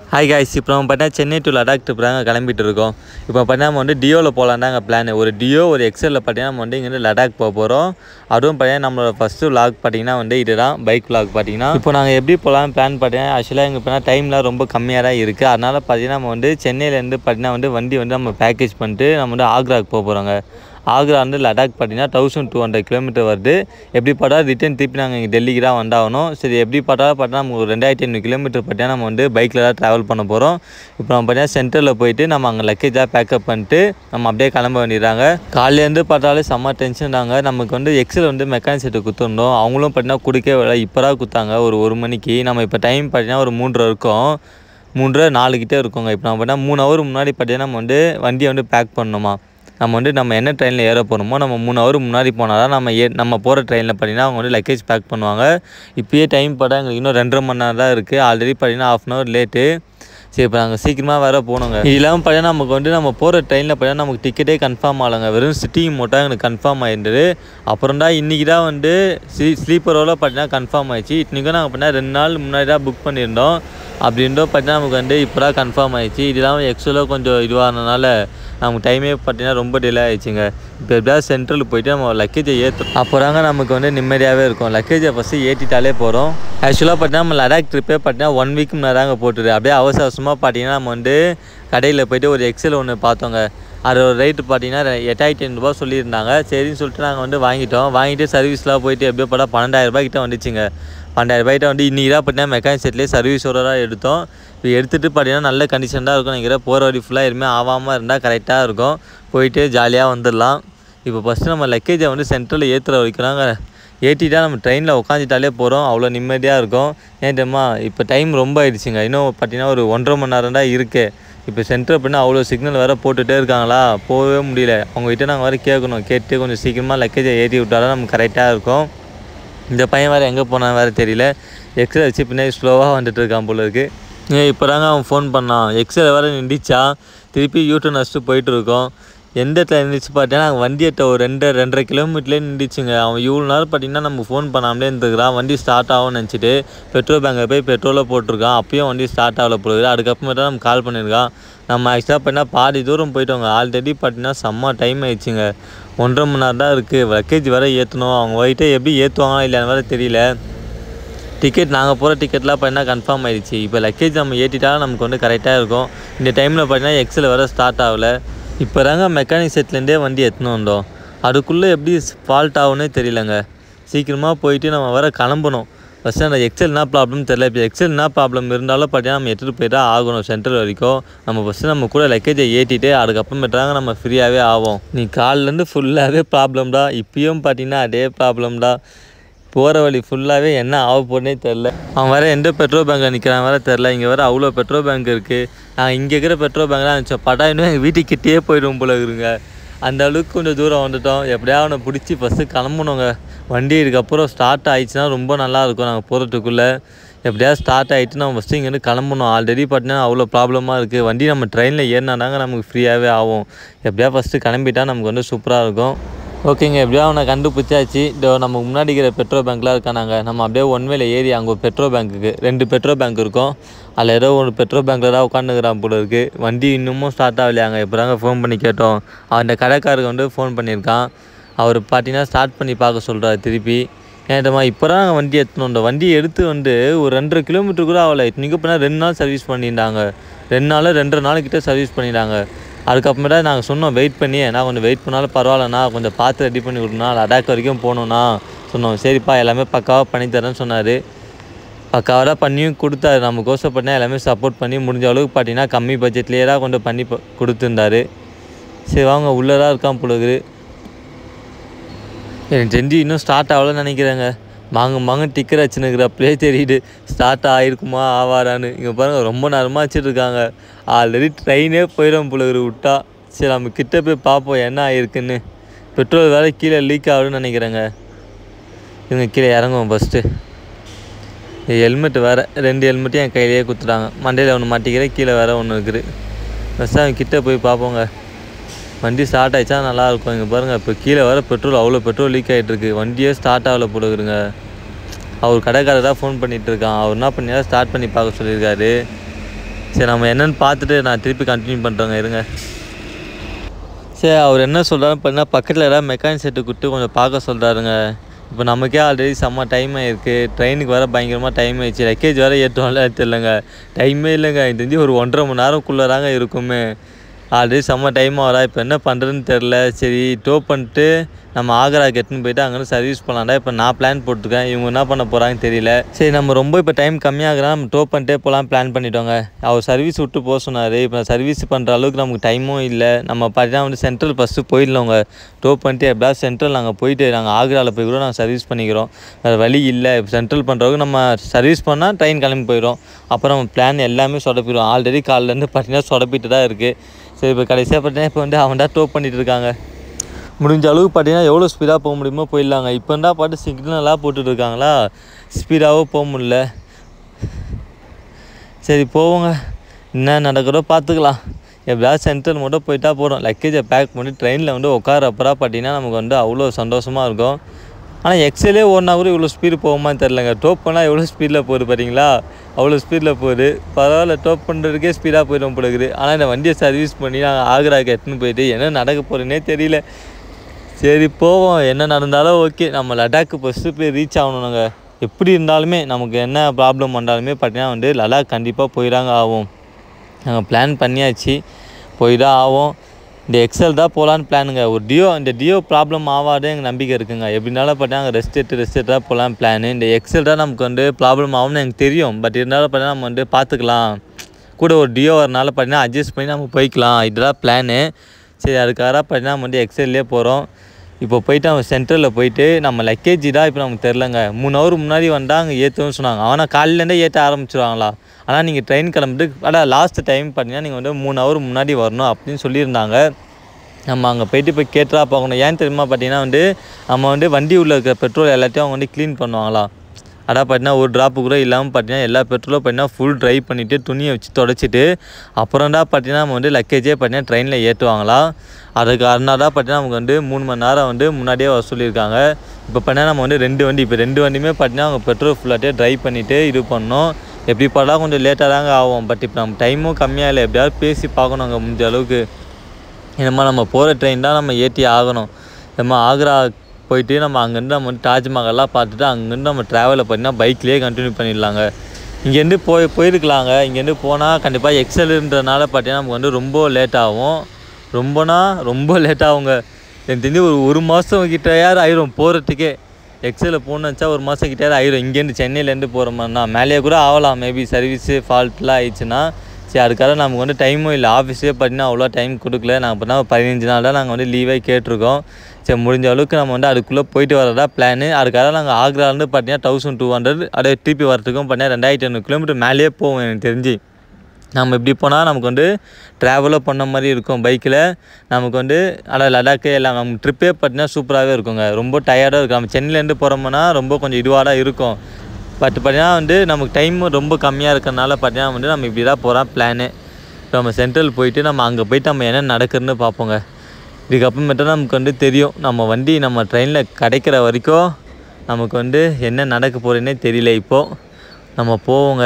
hi guys இப்போ நம்ம பார்த்தா சென்னை டு லடாக் ட்ரிப் தாங்க கிளம்பிட்டு இருக்கோம் இப்போ பார்த்தா நம்ம வந்து டியோவில் போகலாம் தாங்க பிளான் ஒரு டியோ ஒரு எக்ஸலில் பார்த்தீங்கன்னா நம்ம வந்து இங்கேருந்து லடாக் போக போகிறோம் அதுவும் பார்த்தீங்கன்னா நம்மளோட ஃபஸ்ட்டு vlog பார்த்தீங்கன்னா வந்து இதுதான் பைக் vlog பார்த்தீங்கன்னா இப்போ நாங்கள் எப்படி போகலாம் பிளான் பார்த்தீங்கன்னா ஆக்சுவலாக எங்கள் இப்போ டைம்லாம் ரொம்ப கம்மியாக தான் இருக்குது அதனால் பார்த்தீங்கன்னா நம்ம வந்து சென்னையிலேருந்து பார்த்தீங்கன்னா வந்து வண்டி வந்து நம்ம பேக்கேஜ் பண்ணிட்டு நம்ம வந்து ஆக்ராக்கு போக போகிறோங்க ஆக்ரா வந்து லடாக் பார்த்தீங்கன்னா தௌசண்ட் டூ ஹண்ட்ரட் கிலோமீட்டர் வருது எப்படி பார்த்தா ரிட்டர்ன் திருப்பி நாங்கள் இங்கே டெல்லிக்கு தான் வந்தாகணும் சரி எப்படி பார்த்தாலும் பார்த்தா நம்ம ஒரு ரெண்டாயிரத்தி ஐநூறு கிலோமீட்டர் பார்த்தீங்கன்னா நம்ம வந்து பைக்கில் தான் ட்ராவல் பண்ண போகிறோம் இப்போ நம்ம பார்த்தீங்கன்னா சென்டரில் போயிட்டு நம்ம அங்கே லக்கேஜாக பேக்கப் பண்ணிட்டு நம்ம அப்படியே கிளம்ப வேண்டியதாங்க காலையிலேருந்து பார்த்தாலே செம்ம டென்ஷன் தாங்க நமக்கு வந்து எக்ஸல் வந்து மெக்கானிக் செட்டு குத்துருந்தோம் அவங்களும் பார்த்தீங்கன்னா குடிக்கவே இல்லை இப்போ தான் குத்தாங்க ஒரு ஒரு மணிக்கு நம்ம இப்போ டைம் பார்த்தீங்கன்னா ஒரு மூன்றரை இருக்கும் மூன்றரை நாலு கிட்டே இருக்குங்க இப்போ நம்ம பார்த்தீங்கன்னா மூணு ஹவர் முன்னாடி பார்த்தீங்கன்னா நம்ம வந்து வண்டியை வந்து பேக் பண்ணணுமா நம்ம வந்து நம்ம என்ன ட்ரெயினில் ஏற போகிறோமோ நம்ம மூணு ஹவர் முன்னாடி போனால் தான் நம்ம ஏ நம்ம போகிற ட்ரெயினில் பார்த்தீங்கன்னா அவங்க வந்து லக்கேஜ் பேக் பண்ணுவாங்க இப்போயே டைம் பார்த்தா எங்களுக்கு இன்னும் ரெண்டரை மணி நேரம் தான் இருக்குது ஆல்ரெடி பார்த்தீங்கன்னா ஆஃப் அன் ஹவர் லேட்டு சரி இப்போ நாங்கள் சீக்கிரமாக வேறு போகணுங்க இது இல்லாமல் பார்த்தீங்கன்னா நமக்கு வந்து நம்ம போகிற ட்ரெயினில் பார்த்தீங்கன்னா நமக்கு டிக்கெட்டே கன்ஃபார்ம் ஆகலைங்க வெறும் சிட்டிங் மட்டும் எங்களுக்கு கன்ஃபார்ம் ஆகிருந்தது அப்புறம் தான் இன்றைக்கி தான் வந்து ஸ்லீ ஸ்லீப்பரோட பார்த்தீங்கன்னா கன்ஃபார்ம் ஆயிடுச்சு இன்றைக்கும் நாங்கள் பார்த்தீங்கன்னா ரெண்டு நாள் முன்னாடி தான் புக் பண்ணியிருந்தோம் அப்படின்றோம் பார்த்தீங்கன்னா நமக்கு வந்து இப்போ தான் கன்ஃபார்ம் ஆயிடுச்சு இது இல்லாமல் எக்ஸலாக கொஞ்சம் இதுவானதுனால நமக்கு டைமே பார்த்தீங்கன்னா ரொம்ப டிலே ஆயிடுச்சுங்க இப்போ எப்படியாவது சென்ட்ரலுக்கு போயிட்டு நம்ம லக்கேஜை ஏற்றும் அப்போதாங்க நமக்கு வந்து நிம்மதியாகவே இருக்கும் லக்கேஜை ஃபஸ்ட்டு ஏற்றிட்டாலே போகிறோம் ஆக்சுவலாக பார்த்தீங்கன்னா நம்ம லடாக் ட்ரிப்பே பார்த்தீங்கன்னா ஒன் வீக் முன்னாடி தாங்க போட்டுது அப்படியே அவசர அவசரமாக பார்த்தீங்கன்னா நம்ம வந்து கடையில் போயிட்டு ஒரு எக்ஸல் ஒன்று பார்த்தோங்க அது ஒரு ரேட்டு பார்த்தீங்கன்னா ரெ- எட்டாயிரத்தி ஐநூறுரூபா சொல்லியிருந்தாங்க சரின்னு சொல்லிட்டு நாங்கள் வந்து வாங்கிட்டோம் வாங்கிட்டு சர்வீஸ்லாம் போயிட்டு எப்படியோ பார்த்தா பன்னெண்டாயிரம் ரூபாய் கிட்ட வந்துச்சுங்க பன்னெண்டாயிரம் ரூபாய்கிட்ட வந்து இன்றைக்கி தான் பார்த்தீங்கன்னா மெக்கானிக் செட்லேயே சர்வீஸோட தான் எடுத்தோம் இப்போ எடுத்துகிட்டு பார்த்தீங்கன்னா நல்ல கண்டிஷன் தான் இருக்கும் நினைக்கிறேன் போகிற வழி ஃபுல்லாக எதுவுமே ஆகாமல் இருந்தால் கரெக்டாக இருக்கும் போயிட்டு ஜாலியாக வந்துடலாம் இப்போ ஃபஸ்ட்டு நம்ம லக்கேஜை வந்து சென்டரில் ஏற்றுற வைக்கிறாங்க ஏற்றிட்டா நம்ம ட்ரெயினில் உட்காந்துட்டாலே போகிறோம் அவ்வளோ நிம்மதியாக இருக்கும் ஏன் தெரியுமா இப்போ டைம் ரொம்ப ஆயிடுச்சுங்க இன்னும் பார்த்தீங்கன்னா ஒரு ஒன்றரை மணி நேரம் தான் இருக்குது இப்போ சென்டர் அப்படின்னா அவ்வளோ சிக்னல் வேறு போட்டுகிட்டே இருக்காங்களா போகவே முடியல அவங்ககிட்ட நாங்கள் வேறு கேட்கணும் கேட்டு கொஞ்சம் சீக்கிரமாக லக்கேஜை ஏற்றி விட்டாதான் நமக்கு கரெக்டாக இருக்கும் இந்த பையன் வேறு எங்கே போனான் வேறு தெரியல எக்ஸல் வச்சு பின்னாடி ஸ்லோவாக வந்துட்டு இருக்கான் போல இருக்கு ஏன் இப்போ தாங்க அவன் ஃபோன் பண்ணான் எக்ஸல் வேறு நின்றுச்சா திருப்பி யூட்டன் அடிச்சுட்டு போயிட்டு இருக்கோம் எந்த இடத்துல இருந்துச்சு பார்த்தீங்கன்னா நாங்கள் வண்டி எட்ட ஒரு ரெண்டு ரெண்டரை கிலோமீட்டர்லேயே நின்றுச்சுங்க அவன் இவ்வளோ நேரம் பார்த்தீங்கன்னா நம்ம ஃபோன் பண்ணாமலே இருந்துக்கிறான் வண்டி ஸ்டார்ட் ஆகும்னு நினச்சிட்டு பெட்ரோல் பேங்கை போய் பெட்ரோலை போட்டிருக்கான் அப்பயும் வண்டி ஸ்டார்ட் ஆகல போகுது அதுக்கப்புறமேட்டா நம்ம கால் பண்ணியிருக்கான் நம்ம ஆக்சுவலாக பார்த்தீங்கன்னா பாதி தூரம் போயிட்டோங்க ஆல்ரெடி பார்த்தீங்கன்னா செம்ம டைம் ஆயிடுச்சுங்க ஒன்றரை மணி நேரம் தான் இருக்குது லக்கேஜ் வேறு ஏற்றணும் அவங்க போயிட்டு எப்படி ஏற்றுவாங்களா இல்லைன்னு வேறு தெரியல டிக்கெட் நாங்கள் போகிற டிக்கெட்லாம் பார்த்தீங்கன்னா கன்ஃபார்ம் ஆயிடுச்சு இப்போ லக்கேஜ் நம்ம ஏற்றிட்டாலும் நமக்கு வந்து கரெக்டாக இருக்கும் இந்த டைமில் பார்த்தீங்கன்னா எக்ஸல் வேறு ஸ்டார்ட் ஆகல இப்போ தாங்க மெக்கானிக் செட்லேருந்தே வண்டி எடுத்துன்னு வந்தோம் அதுக்குள்ளே எப்படி ஃபால்ட் ஆகும்னே தெரியலங்க சீக்கிரமாக போயிட்டு நம்ம வேறு கிளம்பணும் ஃபஸ்ட்டு அந்த எக்ஸல் என்ன ப்ராப்ளம் தெரியல இப்போ எக்ஸல் என்ன ப்ராப்ளம் இருந்தாலும் பார்த்தீங்கன்னா நம்ம எடுத்துகிட்டு போய் தான் ஆகணும் சென்ட்ரல் வரைக்கும் நம்ம ஃபஸ்ட்டு நம்ம கூட லக்கேஜை ஏற்றிட்டு அதுக்கப்புறமேட்டாங்க நம்ம ஃப்ரீயாகவே ஆகும் நீ காலிலேருந்து ஃபுல்லாகவே ப்ராப்ளம் தான் இப்பயும் பார்த்தீங்கன்னா அதே ப்ராப்ளம் தான் போகிற வழி ஃபுல்லாகவே என்ன ஆக போனே தெரில அவன் வேறு எந்த பெட்ரோல் பேங்கில் நிற்கிறான் வேறு தெரில இங்கே வேறு அவ்வளோ பெட்ரோல் பேங்க் இருக்குது நான் இங்கே இருக்கிற பெட்ரோல் பேங்க்லாம் நினச்சோம் பட்டா இன்னும் எங்கள் வீட்டுக்கு கிட்டேயே போயிடும் போல இருக்குங்க அந்த அளவுக்கு கொஞ்சம் தூரம் வந்துட்டோம் எப்படியாவது அவனை பிடிச்சி ஃபஸ்ட்டு கிளம்பணுங்க வண்டி இதுக்கப்புறம் ஸ்டார்ட் ஆயிடுச்சுன்னா ரொம்ப நல்லா இருக்கும் நாங்கள் போகிறதுக்குள்ளே எப்படியாவது ஸ்டார்ட் ஆகிட்டு நம்ம ஃபஸ்ட்டு இங்கேருந்து கிளம்பணும் ஆல்ரெடி பார்த்தீங்கன்னா அவ்வளோ ப்ராப்ளமாக இருக்குது வண்டி நம்ம ட்ரெயினில் ஏறினாதாங்க நமக்கு ஃப்ரீயாகவே ஆகும் எப்படியா ஃபஸ்ட்டு கிளம்பிட்டா நமக்கு வந்து சூப்பராக இருக்கும் ஓகேங்க எப்படியோ அவனை கண்டுபிடிச்சாச்சு இதோ நம்ம முன்னாடி இருக்கிற பெட்ரோல் பேங்க்லாம் இருக்கானாங்க நம்ம அப்படியே ஒன் வேல ஏறி அங்கே ஒரு பெட்ரோல் பேங்க்குக்கு ரெண்டு பெட்ரோல் பேங்க் இருக்கும் அதில் ஏதோ ஒரு பெட்ரோல் பேங்க்கில் தான் உட்காந்துக்கிறான் போல இருக்குது வண்டி இன்னமும் ஸ்டார்ட் ஆகலையாங்க இப்போ தாங்க ஃபோன் பண்ணி கேட்டோம் அந்த கடைக்காரருக்கு வந்து ஃபோன் பண்ணியிருக்கான் அவர் பார்த்தீங்கன்னா ஸ்டார்ட் பண்ணி பார்க்க சொல்கிறார் திருப்பி ஏன்டமா இப்போ தான் நாங்கள் வண்டி எடுத்துன்னு வந்தோம் வண்டி எடுத்து வந்து ஒரு ரெண்டரை கிலோமீட்டர் கூட ஆகலை இன்றைக்கி போனால் ரெண்டு நாள் சர்வீஸ் பண்ணியிருந்தாங்க ரெண்டு நாள் ரெண்டரை நாள் கிட்ட சர்வீஸ் பண்ணிட்டாங்க அதுக்கப்புறமேட்டா நாங்கள் சொன்னோம் வெயிட் பண்ணி ஏன்னா கொஞ்சம் வெயிட் பண்ணாலும் பரவாயில்லண்ணா கொஞ்சம் பார்த்து ரெடி பண்ணி விடணும்னா லடாக் வரைக்கும் போகணுண்ணா சொன்னோம் சரிப்பா எல்லாமே பக்காவாக பண்ணி தரேன்னு சொன்னார் பக்காவாக பண்ணியும் கொடுத்தாரு நமக்கோசம் பண்ணால் எல்லாமே சப்போர்ட் பண்ணி முடிஞ்ச அளவுக்கு பார்த்தீங்கன்னா கம்மி பட்ஜெட்லேயே தான் கொண்டு பண்ணி ப- கொடுத்துருந்தாரு சரி வாங்க உள்ளே தான் இருக்கான் புழுகு எனக்கு தெரிஞ்சு இன்னும் ஸ்டார்ட் ஆகலன்னு நினைக்கிறேங்க மாங்க மாங்க டிக்கர் வச்சுனுக்கிறப்பலே தெரியுது ஸ்டார்ட் ஆகிருக்குமா ஆவாரான்னு இங்கே பாருங்கள் ரொம்ப நேரமாக வச்சுட்ருக்காங்க ஆல்ரெடி ட்ரெயினே போயிடும் புழுகு விட்டா சரி நம்ம கிட்ட போய் பார்ப்போம் என்ன ஆகிருக்குன்னு பெட்ரோல் வேறு கீழே லீக் ஆகுதுன்னு நினைக்கிறேங்க இவங்க கீழே இறங்குவோம் ஃபஸ்ட்டு ஹெல்மெட் வேறு ரெண்டு ஹெல்மெட்டையும் என் கையிலேயே கொடுத்துட்டாங்க மண்டையில் ஒன்று மாட்டிக்கிறேன் கீழே வேறு ஒன்று இருக்குது ஃபஸ்ட்டு அவங்க கிட்டே போய் பார்ப்போங்க வண்டி ஸ்டார்ட் ஆயிடுச்சா நல்லா இருக்கும் இங்கே பாருங்கள் இப்போ கீழே வர பெட்ரோல் அவ்வளோ பெட்ரோல் லீக் ஆகிட்டு இருக்கு வண்டியே ஸ்டார்ட் ஆகல போடுக்குறங்க அவர் கடைக்காரர் தான் ஃபோன் பண்ணிட்டு இருக்கான் அவர் என்ன பண்ணியா ஸ்டார்ட் பண்ணி பார்க்க சொல்லியிருக்காரு சரி நம்ம என்னென்னு பார்த்துட்டு நான் திருப்பி கண்டினியூ பண்ணுறேங்க இருங்க சரி அவர் என்ன சொல்கிறாரு பார்த்தீங்கன்னா பக்கத்தில் ஏதாவது மெக்கானிக் செட்டு கொடுத்து கொஞ்சம் பார்க்க சொல்கிறாருங்க இப்போ நமக்கே ஆல்ரெடி செம்ம டைம் ஆயிருக்கு ட்ரெயினுக்கு வேறு பயங்கரமாக டைம் ஆயிடுச்சு லக்கேஜ் வேறு ஏற்றுவோம்ல தெரிலங்க டைமே இல்லைங்க இது தெரிஞ்சு ஒரு ஒன்றரை மணி நேரம்குள்ளே தாங்க இருக்குமே ஆல்ரெடி செம்ம டைம் ஆகிறா இப்போ என்ன பண்ணுறதுன்னு தெரில சரி டோ பண்ணிட்டு நம்ம ஆக்ராக்கு எட்டுன்னு போயிட்டு அங்கேருந்து சர்வீஸ் பண்ணலாம்டா இப்போ நான் பிளான் போட்டிருக்கேன் இவங்க என்ன பண்ண போகிறாங்கன்னு தெரியல சரி நம்ம ரொம்ப இப்போ டைம் கம்மியாகிறா நம்ம டோ பண்ணிட்டே போகலாம் பிளான் பண்ணிட்டோங்க அவர் சர்வீஸ் விட்டு போக சொன்னார் இப்போ சர்வீஸ் பண்ணுற அளவுக்கு நமக்கு டைமும் இல்லை நம்ம பார்த்தீங்கன்னா வந்து சென்ட்ரல் ஃபஸ்ட்டு போயிடலவங்க டோ பண்ணிட்டு எப்படியாவது சென்ட்ரல் நாங்கள் போயிட்டு நாங்கள் ஆக்ராவில் போய் கூட நாங்கள் சர்வீஸ் பண்ணிக்கிறோம் வேறு வழி இல்லை இப்போ சென்ட்ரல் பண்ணுறவங்க நம்ம சர்வீஸ் பண்ணால் ட்ரெயின் கிளம்பி போயிடும் அப்புறம் நம்ம பிளான் எல்லாமே சொதப்பிடும் ஆல்ரெடி காலிலேருந்து பார்த்தீங்கன்னா சொதப்பிட்டு தான் இருக்குது சரி இப்போ கடைசியாக பார்த்தீங்கன்னா இப்போ வந்து அவன் தான் டோ பண்ணிட்டு இருக்காங்க முடிஞ்ச அளவுக்கு பார்த்தீங்கன்னா எவ்வளோ ஸ்பீடாக போக முடியுமோ போயிடலாங்க இப்போ தான் பாட்டு சிக்னலாக போட்டுட்டு இருக்காங்களா ஸ்பீடாகவோ போக முடியல சரி போவோங்க என்ன நடக்கிறோ பார்த்துக்கலாம் எப்படியாவது சென்ட்ரல் மட்டும் போயிட்டா போகிறோம் லக்கேஜை பேக் பண்ணி ட்ரெயினில் வந்து உட்காரப்பறா பார்த்தீங்கன்னா நமக்கு வந்து அவ்வளோ சந்தோஷமாக இருக்கும் ஆனால் எக்ஸலே ஓடினா கூட இவ்வளோ ஸ்பீடு போகுமான்னு தெரிலங்க டோப் பண்ணால் எவ்வளோ ஸ்பீடில் போகுது பார்த்தீங்களா அவ்வளோ ஸ்பீடில் போகுது பரவாயில்ல டோப் பண்ணுறதுக்கே ஸ்பீடாக போயிடும் போல இருக்குது ஆனால் இந்த வண்டியை சர்வீஸ் பண்ணி நாங்கள் ஆக்ராக்கு எடுத்துன்னு போயிட்டு என்ன நடக்க போகிறேன்னே தெரியல சரி போவோம் என்ன நடந்தாலும் ஓகே நம்ம லடாக்கு ஃபஸ்ட்டு போய் ரீச் ஆகணும் நாங்கள் எப்படி இருந்தாலுமே நமக்கு என்ன ப்ராப்ளம் வந்தாலுமே பார்த்தீங்கன்னா வந்து லடாக் கண்டிப்பாக போயிடாங்க ஆகும் நாங்கள் பிளான் பண்ணியாச்சு போய் தான் ஆகும் இந்த எக்ஸல் தான் போகலான்னு பிளானுங்க ஒரு டியோ இந்த டியோ ப்ராப்ளம் ஆகாது எங்கள் நம்பிக்கை இருக்குங்க எப்படினாலும் பார்த்தீங்கன்னா ரெஸ்ட் எடுத்து ரெஸ்ட் எடுத்து தான் போகலாம் பிளான் இந்த எக்ஸல் தான் நமக்கு வந்து ப்ராப்ளம் ஆகும்னு எனக்கு தெரியும் பட் இருந்தாலும் பார்த்தீங்கன்னா நம்ம வந்து பார்த்துக்கலாம் கூட ஒரு டியோ வரனால பார்த்தீங்கன்னா அட்ஜஸ்ட் பண்ணி நம்ம போய்க்கலாம் இதுதான் பிளானு சரி அதுக்காக பார்த்தீங்கன்னா நம்ம வந்து எக்ஸல்லே போகிறோம் இப்போ போயிட்டு அவன் சென்டரில் போயிட்டு நம்ம லக்கேஜ் தான் இப்போ நமக்கு தெரிலங்க மூணு ஹவர் முன்னாடி வந்தால் அங்கே ஏற்றணும்னு சொன்னாங்க ஆனால் காலையிலேருந்தே ஏற்ற ஆரம்பிச்சிருவாங்களா ஆனால் நீங்கள் ட்ரெயின் கிளம்பிட்டு அடா லாஸ்ட் டைம் பார்த்தீங்கன்னா நீங்கள் வந்து மூணு ஹவர் முன்னாடி வரணும் அப்படின்னு சொல்லியிருந்தாங்க நம்ம அங்கே போயிட்டு போய் கேட்டுறா பார்க்கணும் ஏன் தெரியுமா பார்த்தீங்கன்னா வந்து நம்ம வந்து வண்டி உள்ள இருக்கிற பெட்ரோல் எல்லாத்தையும் அவங்க வந்து க்ளீன் பண்ணுவாங்களாம் அதான் பார்த்தீங்கன்னா ஒரு ட்ராப்பு கூட இல்லாமல் பார்த்தீங்கன்னா எல்லா பெட்ரோலும் பார்த்தீங்கன்னா ஃபுல் ட்ரை பண்ணிவிட்டு துணியை வச்சு தொடச்சிட்டு அப்புறம் தான் பார்த்தீங்கன்னா நம்ம வந்து லக்கேஜே பார்த்தீங்கன்னா ட்ரெயினில் ஏற்றுவாங்களாம் அதுக்கு அதனால தான் பார்த்தீங்கன்னா நமக்கு வந்து மூணு மணி நேரம் வந்து முன்னாடியே வர சொல்லியிருக்காங்க இப்போ பார்த்தீங்கன்னா நம்ம வந்து ரெண்டு வண்டி இப்போ ரெண்டு வண்டியுமே பார்த்தீங்கன்னா அவங்க பெட்ரோல் ஃபுல்லாகிட்டே ட்ரை பண்ணிவிட்டு இது பண்ணோம் எப்படி பார்த்தா கொஞ்சம் லேட்டாக தாங்க ஆகும் பட் இப்போ நம்ம டைமும் கம்மியாக இல்லை எப்படியாவது பேசி பார்க்கணும் அங்கே முடிஞ்ச அளவுக்கு என்னம்மா நம்ம போகிற ட்ரெயின் தான் நம்ம ஏற்றி ஆகணும் நம்ம ஆக்ரா போயிட்டு நம்ம அங்கேருந்து நம்ம வந்து தாஜ்மஹால்லாம் பார்த்துட்டு அங்கேருந்து நம்ம ட்ராவலை பார்த்தீங்கன்னா பைக்லேயே கண்டினியூ பண்ணிடலாங்க இங்கேருந்து போய் போயிருக்கலாங்க இங்கேருந்து போனால் கண்டிப்பாக எக்ஸல்ன்றனால பார்த்தீங்கன்னா நமக்கு வந்து ரொம்ப லேட் ஆகும் ரொம்பனா ரொம்ப லேட் ஆகுங்க எனக்கு தெரிஞ்சு ஒரு ஒரு மாதம் கிட்டயாவது ஆயிரும் போகிறதுக்கே எக்ஸலில் போகணுன்னு நினச்சா ஒரு மாதம் கிட்டயாவது ஆயிரும் இங்கேருந்து சென்னையிலேருந்து போகிற மாதிரினா மேலேயே கூட ஆகலாம் மேபி சர்வீஸு ஃபால்ட்லாம் ஆயிடுச்சுன்னா சரி அதுக்காக நமக்கு வந்து டைமும் இல்லை ஆஃபீஸே பார்த்தீங்கன்னா அவ்வளோ டைம் கொடுக்கல நாங்கள் பார்த்தா பதினஞ்சு நாள் தான் நாங்கள் வந்து லீவே கேட்டிருக்கோம் சரி முடிஞ்ச அளவுக்கு நம்ம வந்து அதுக்குள்ளே போயிட்டு வரதா பிளானு அதுக்காக நாங்கள் ஆக்ராலேருந்து பார்த்தீங்கன்னா தௌசண்ட் டூ ஹண்ட்ரட் அப்படியே திருப்பி வரத்துக்கும் பார்த்தீங்கன்னா ரெண்டாயிரத்தி ஐநூறு கிலோமீட்டர் மேலேயே போவோம் எனக்கு தெரிஞ்சு நம்ம இப்படி போனால் நமக்கு வந்து ட்ராவலும் பண்ண மாதிரி இருக்கும் பைக்கில் நமக்கு வந்து ஆனால் லடாக்கு எல்லாம் நம்ம ட்ரிப்பே பார்த்தீங்கன்னா சூப்பராகவே இருக்குங்க ரொம்ப டயர்டாக இருக்கும் நம்ம சென்னையிலேருந்து போகிறோம்னா ரொம்ப கொஞ்சம் இதுவாக தான் இருக்கும் பட் பார்த்தீங்கன்னா வந்து நமக்கு டைமும் ரொம்ப கம்மியாக இருக்கிறனால பார்த்தீங்கன்னா வந்து நம்ம இப்படி தான் போகிறோம் பிளானு இப்போ நம்ம சென்ட்ரல் போயிட்டு நம்ம அங்கே போயிட்டு நம்ம என்ன நடக்குதுன்னு பார்ப்போங்க இதுக்கப்புறமேட்டு தான் நமக்கு வந்து தெரியும் நம்ம வண்டி நம்ம ட்ரெயினில் கிடைக்கிற வரைக்கும் நமக்கு வந்து என்ன நடக்க போகிறேன்னே தெரியல இப்போது நம்ம போவோங்க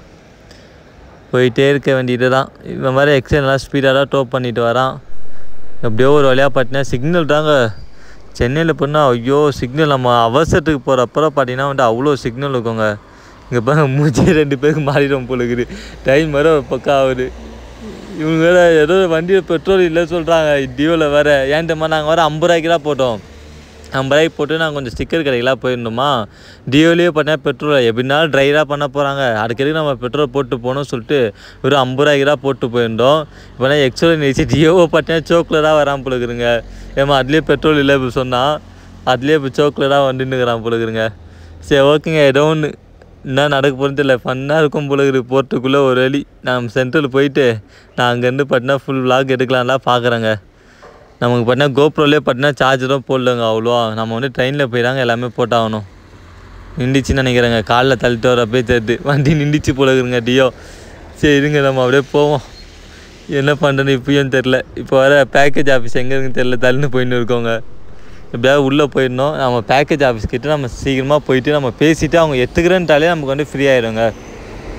போயிட்டே இருக்க வேண்டியது தான் இந்த மாதிரி எக்ஸல்லாம் ஸ்பீடாக தான் டோ பண்ணிட்டு வரான் எப்படியோ ஒரு வழியாக பார்த்தீங்கன்னா சிக்னல் தாங்க சென்னையில் போனால் ஐயோ சிக்னல் நம்ம அவசரத்துக்கு போகிறப்பறம் பார்த்தீங்கன்னா வந்து அவ்வளோ சிக்னல் இருக்குங்க இங்கே பாருங்க மூச்சே ரெண்டு பேருக்கு மாறிடும் போல இருக்குது டைம் வேறு ஒரு பக்கம் ஆகுது இவங்க வேறு ஏதோ வண்டியில் பெட்ரோல் இல்லை சொல்கிறாங்க டியோவில் வேறு ஏன் தெரியுமா நாங்கள் வேறு ஐம்பது ரூபாய்க்கு தான் போட்டோம் ஐம்பது ரூபாய்க்கு போட்டு நாங்கள் கொஞ்சம் ஸ்டிக்கர் கடைக்கெல்லாம் போயிருந்தோமா டியோலேயே பார்த்தீங்கன்னா பெட்ரோல் எப்படினாலும் ட்ரைராக பண்ண போகிறாங்க அதுக்கு நம்ம பெட்ரோல் போட்டு போகணும்னு சொல்லிட்டு வெறும் ஐம்பது ரூபாய்க்கு தான் போட்டு போயிருந்தோம் இப்போனா எக்ஸோல நினச்சி டியோவை பார்த்தீங்கன்னா சோக்கில் தான் வராமல் போலுக்குறங்க ஏமா அதுலேயே பெட்ரோல் இல்லை இப்போ சொன்னால் அதுலேயே இப்போ சோக்கில் தான் வந்துன்னுக்கிறான் போலுக்குறங்க சரி ஓகேங்க ஏதோ ஒன்று என்ன நடக்க போகிறது இல்லை ஃபன்னாக இருக்கும் போல இருக்குது போகிறதுக்குள்ளே ஒரு வழி நான் சென்ட்ரல் போயிட்டு நான் அங்கேருந்து பார்த்தீங்கன்னா ஃபுல் vlog எடுக்கலாம்லாம் பார்க்குறேங்க நமக்கு பார்த்தீங்கன்னா கோப்ரோலே பார்த்தீங்கன்னா சார்ஜரும் போடலங்க அவ்வளோ நம்ம வந்து ட்ரெயினில் போய் தாங்க எல்லாமே போட்டாகணும் நின்றுச்சுன்னு நினைக்கிறேங்க காலில் தள்ளிட்டு வரப்பே தெரியுது வண்டி நின்றுச்சு போல இருக்குங்க டியோ சரி இருங்க நம்ம அப்படியே போவோம் என்ன பண்ணுறேன்னு இப்பயும் தெரில இப்போ வர பேக்கேஜ் ஆஃபீஸ் எங்கே இருக்குன்னு தெரில தள்ளின்னு போயின்னு இருக்கோங்க எப்படியாவது உள்ளே போயிடணும் நம்ம பேக்கேஜ் ஆஃபீஸ் கிட்ட நம்ம சீக்கிரமாக போயிட்டு நம்ம பேசிவிட்டு அவங்க எடுத்துக்கிறேன்ட்டாலே நமக்கு வந்து ஃப்ரீ ஆயிடுங்க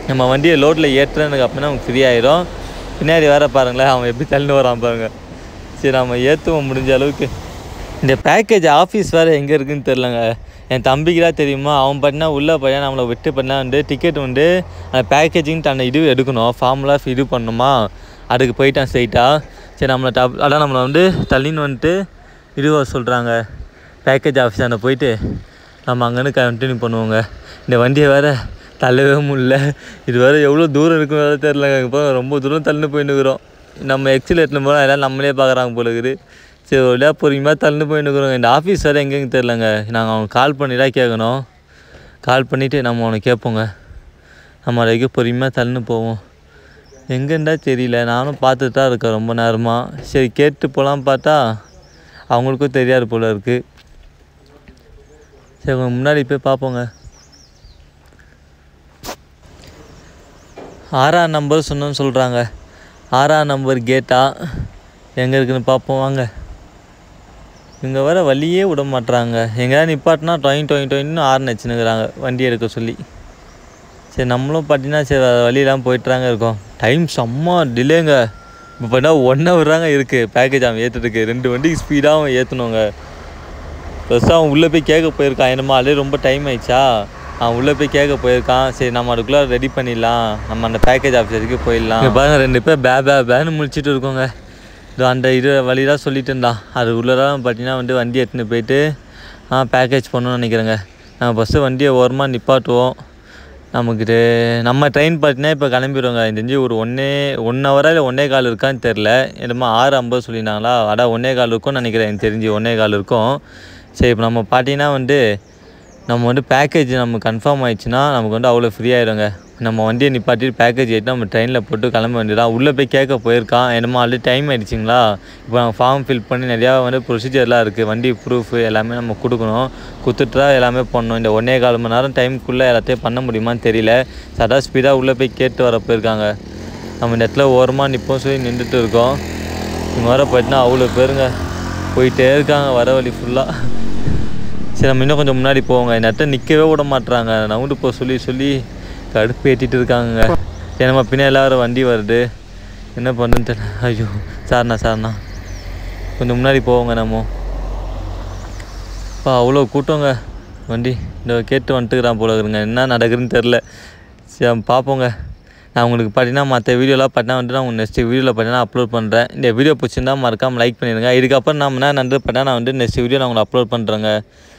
நம்ம வண்டியை லோட்டில் ஏற்றுறதுக்கு அப்படின்னா நமக்கு ஃப்ரீ ஆயிரும் பின்னாடி வேற பாருங்களேன் அவன் எப்படி தள்ளி வரான் பாருங்க சரி நம்ம ஏற்றுவோம் முடிஞ்ச அளவுக்கு இந்த பேக்கேஜ் ஆஃபீஸ் வேறு எங்கே இருக்குன்னு தெரிலங்க என் தம்பிக்கு தான் தெரியுமா அவன் பண்ணால் உள்ளே பையன் நம்மளை விட்டு பண்ணால் வந்து டிக்கெட் வந்து அந்த பேக்கேஜிங் தன்னை இது எடுக்கணும் ஃபார்முலாக இது பண்ணணுமா அதுக்கு போயிட்டான் ஸ்ட்ரைட்டாக சரி நம்மளை டப் அதான் நம்மளை வந்து தள்ளின்னு வந்துட்டு இதுவாக சொல்கிறாங்க பேக்கேஜ் ஆஃபீஸாண்ட போயிட்டு நம்ம அங்கேருந்து கண்டினியூ பண்ணுவோங்க இந்த வண்டியை வேறு தள்ளவே முடியல இது வேறு எவ்வளோ தூரம் இருக்கும் வேறு தெரிலங்க இப்போ ரொம்ப தூரம் தள்ளின்னு போயின்னு இருக்கிறோம் நம்ம எக்ஸிலேட்டில் போனால் எல்லாம் நம்மளே பார்க்குறாங்க போல இருக்குது சரி ஒரு வழியாக பொறுமையாக தள்ளின்னு போயின்னு இருக்கிறோங்க இந்த ஆஃபீஸ் வேறு எங்கேங்க தெரிலங்க நாங்கள் அவனுக்கு கால் பண்ணி தான் கேட்கணும் கால் பண்ணிவிட்டு நம்ம அவனை கேட்போங்க நம்ம அதுக்கு பொறுமையாக தள்ளின்னு போவோம் எங்கேண்டா தெரியல நானும் பார்த்துட்டு தான் இருக்கேன் ரொம்ப நேரமாக சரி கேட்டு போகலாம் பார்த்தா அவங்களுக்கும் தெரியாது போல இருக்குது சரி கொஞ்சம் முன்னாடி போய் பார்ப்போங்க ஆறாம் நம்பர் சொன்னோன்னு சொல்கிறாங்க ஆறாம் நம்பர் கேட்டா எங்கே இருக்குன்னு பார்ப்போம் வாங்க இங்கே வர வழியே விட மாட்றாங்க எங்கேயாவது நிப்பாட்டினா டொயின் டொயின் டொயின்னு ஆறுன்னு வச்சுனுக்குறாங்க வண்டி எடுக்க சொல்லி சரி நம்மளும் பார்த்தீங்கன்னா சரி வேறு வழியெல்லாம் போயிட்டுறாங்க இருக்கோம் டைம் செம்ம டிலேங்க இப்போ பார்த்தா ஒன் ஹவர் தாங்க இருக்குது பேக்கேஜ் அவன் ஏற்றுறதுக்கு ரெண்டு வண்டிக்கு ஸ்பீடாக அவன் ஏற்றணுங்க ப்ளஸ் அவன் உள்ளே போய் கேட்க போயிருக்கான் என்னமோ அதே ரொம்ப டைம் ஆயிடுச்சா அவன் உள்ளே போய் கேட்க போயிருக்கான் சரி நம்ம அதுக்குள்ளே ரெடி பண்ணிடலாம் நம்ம அந்த பேக்கேஜ் ஆஃபீஸருக்கு போயிடலாம் இங்க பாருங்க ரெண்டு பேர் பே பே பேன்னு முடிச்சிட்டு இருக்கோங்க இதோ அந்த இது வழி தான் சொல்லிட்டு இருந்தான் அது உள்ளே தான் பார்த்தீங்கன்னா வந்து வண்டி எடுத்துன்னு போயிட்டு ஆ பேக்கேஜ் பண்ணணும்னு நினைக்கிறேங்க நம்ம ஃபஸ்ட்டு வண்டியை ஓரமாக நிப்பாட்டுவோம் நமக்கு இது நம்ம ட்ரெயின் பார்த்தீங்கன்னா இப்போ கிளம்பிடுவோங்க எனக்கு தெரிஞ்சு ஒரு ஒன்றே ஒன் ஹவரா இல்லை ஒன்றே கால் இருக்கான்னு தெரில என்னமோ ஆறு ஐம்பது சொல்லியிருந்தாங்களா அடா ஒன்றே கால் இருக்கும்னு நினைக்கிறேன் எனக்கு தெரிஞ்சு ஒன்றே கால் இருக்கும் சரி இப்போ நம்ம பார்த்தீங்கன்னா வந்து நம்ம வந்து பேக்கேஜ் நம்ம கன்ஃபார்ம் ஆயிடுச்சுன்னா நமக்கு வந்து அவ்வளோ ஃப்ரீ ஆயிடுங்க நம்ம வண்டியை நிப்பாட்டிட்டு பேக்கேஜ் ஏற்றி நம்ம ட்ரெயினில் போட்டு கிளம்ப வேண்டியதான் உள்ளே போய் கேட்க போயிருக்கான் என்னமோ ஆல்ரெடி டைம் ஆயிடுச்சுங்களா இப்போ நம்ம ஃபார்ம் ஃபில் பண்ணி நிறையா வந்து ப்ரொசீஜர்லாம் இருக்குது வண்டி ப்ரூஃப் எல்லாமே நம்ம கொடுக்கணும் கொடுத்துட்டு தான் எல்லாமே பண்ணணும் இந்த ஒன்றே கால் மணி நேரம் டைமுக்குள்ளே எல்லாத்தையும் பண்ண முடியுமான்னு தெரியல சடா ஸ்பீடாக உள்ளே போய் கேட்டு வர போயிருக்காங்க நம்ம இந்த இடத்துல ஓரமாக நிற்போம் சொல்லி நின்றுட்டு இருக்கோம் இங்கே வர போயிட்டுனா அவ்வளோ பேருங்க போயிட்டே இருக்காங்க வர வழி ஃபுல்லாக சரி நம்ம இன்னும் கொஞ்சம் முன்னாடி போவோங்க இந்த இடத்துல நிற்கவே விட மாட்றாங்க நவுண்டு போக சொல்லி சொல்லி கடுப்பு ஏற்றிட்டு இருக்காங்க சரி நம்ம பின்ன எல்லாரும் வண்டி வருது என்ன பண்ணுன்னு தெரியல ஐயோ சார்ண்ணா சார்ண்ணா கொஞ்சம் முன்னாடி போவோங்க நம்ம அப்பா அவ்வளோ கூட்டங்க வண்டி இந்த கேட்டு வந்துட்டுக்கிறான் போல இருக்குங்க என்ன நடக்குதுன்னு தெரில சரி நம்ம பார்ப்போங்க நான் உங்களுக்கு பார்த்தீங்கன்னா மற்ற வீடியோலாம் பார்த்தீங்கன்னா வந்துட்டு நான் உங்களுக்கு நெக்ஸ்ட் வீடியோவில் பார்த்தீங்கன்னா அப்லோட் பண்ணுறேன் இந்த வீடியோ பிடிச்சிருந்தா மறக்காமல் லைக் பண்ணிடுங்க இதுக்கப்புறம் நம்ம என்ன நன்று பார்த்தா நான் வந்து நெக்ஸ்ட் வீடியோ நான் உங்களுக்கு அப்லோட் பண்ணுறேங்க